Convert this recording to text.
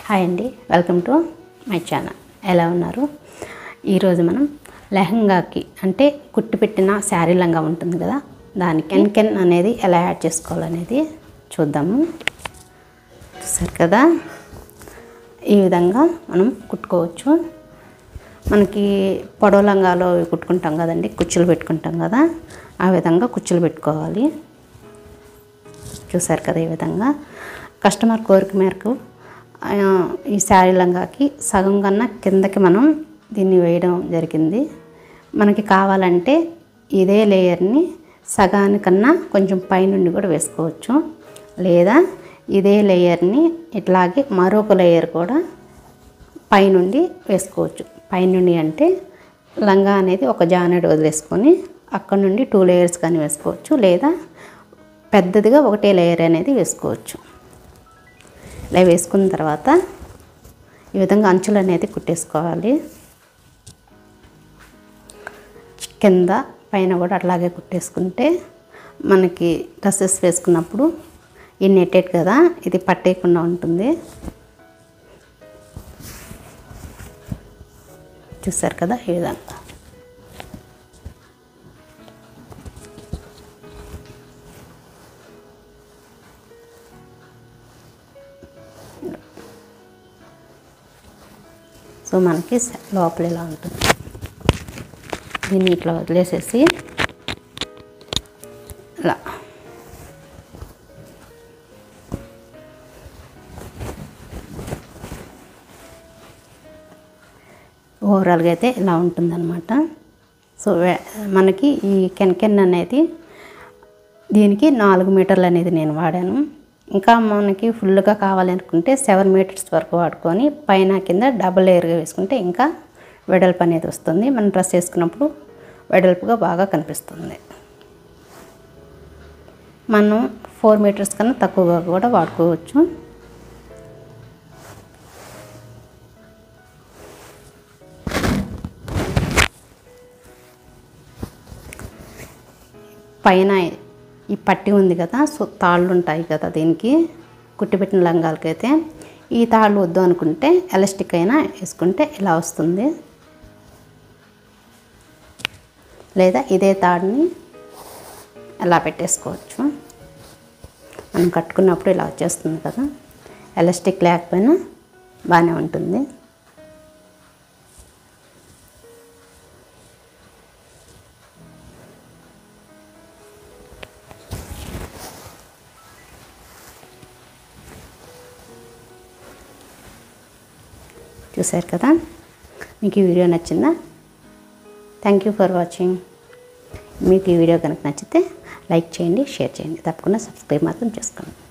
hi అండి welcome to my channel ఎలా ఉన్నారు ఈరోజు మనం లెహంగాకి అంటే కుట్టి పెట్టిన శారీ లంగా ఉంటుంది కదా దానికి కెన్ కెన్ అనేది ఎలా యాడ్ చేసుకోవాలనేది చూద్దాము చూసారు కదా ఈ విధంగా మనం కుట్టుకోవచ్చు మనకి పొడవ లంగాలో ఇవి కుట్టుకుంటాం కదండి కుచ్చులు పెట్టుకుంటాం కదా ఆ విధంగా కుచ్చులు పెట్టుకోవాలి చూసారు కదా ఈ విధంగా కస్టమర్ కోరిక మేరకు ఆ, ఈ శారీ లంగాకి సగం కన్నా కిందకి మనం దీన్ని వేయడం జరిగింది మనకి కావాలంటే ఇదే లేయర్ని సగానికన్నా కొంచెం పైనుండి కూడా వేసుకోవచ్చు లేదా ఇదే లేయర్ని ఇట్లాగే మరొక లేయర్ కూడా పైనుండి వేసుకోవచ్చు పైనుండి అంటే లంగా అనేది ఒక జానెడ్ వదిలేసుకొని అక్కడ నుండి టూ లేయర్స్ కానీ వేసుకోవచ్చు లేదా పెద్దదిగా ఒకటే లేయర్ అనేది వేసుకోవచ్చు ఇలా వేసుకున్న తర్వాత ఈ విధంగా అంచులు అనేది కుట్టేసుకోవాలి కింద పైన కూడా అట్లాగే కుట్టేసుకుంటే మనకి డ్రెస్సెస్ వేసుకున్నప్పుడు ఈ నెట్టెడ్ కదా ఇది పట్టేయకుండా ఉంటుంది చూసారు కదా ఈ విధంగా సో మనకి స- లోపల ఇలా ఉంటుంది దీన్ని ఇట్లా వదిలేసేసి ఇలా ఓవరాల్గా అయితే ఇలా ఉంటుందన్నమాట సో వే- మనకి ఈ కెన్కెన్ అనేది దీనికి నాలుగు మీటర్లు అనేది నేను వాడాను ఇంకా మనకి ఫుల్గా కావాలనుకుంటే సెవెన్ మీటర్స్ వరకు వాడుకొని పైన కింద డబుల్ లేయర్గా వేసుకుంటే ఇంకా వెడల్పు అనేది వస్తుంది మనం డ్రెస్ వేసుకున్నప్పుడు వెడల్పుగా బాగా కనిపిస్తుంది మనం ఫోర్ మీటర్స్ కన్నా తక్కువగా కూడా వాడుకోవచ్చు పైన ఈ పట్టి ఉంది కదా సో తాళ్ళు ఉంటాయి కదా దీనికి కుట్టిపెట్టిన లంగాలకైతే ఈ తాళ్ళు వద్దు అనుకుంటే ఎలాస్టిక్ అయినా వేసుకుంటే ఇలా వస్తుంది లేదా ఇదే తాడుని ఎలా పెట్టేసుకోవచ్చు మనం కట్టుకున్నప్పుడు ఇలా వచ్చేస్తుంది కదా ఎలాస్టిక్ లేకపోయినా బాగానే ఉంటుంది చూశారు కదా మీకు ఈ వీడియో నచ్చిందా థ్యాంక్ యూ ఫర్ వాచింగ్ మీకు ఈ వీడియో కనుక నచ్చితే లైక్ చేయండి షేర్ చేయండి తప్పకుండా సబ్స్క్రైబ్ మాత్రం చేసుకోండి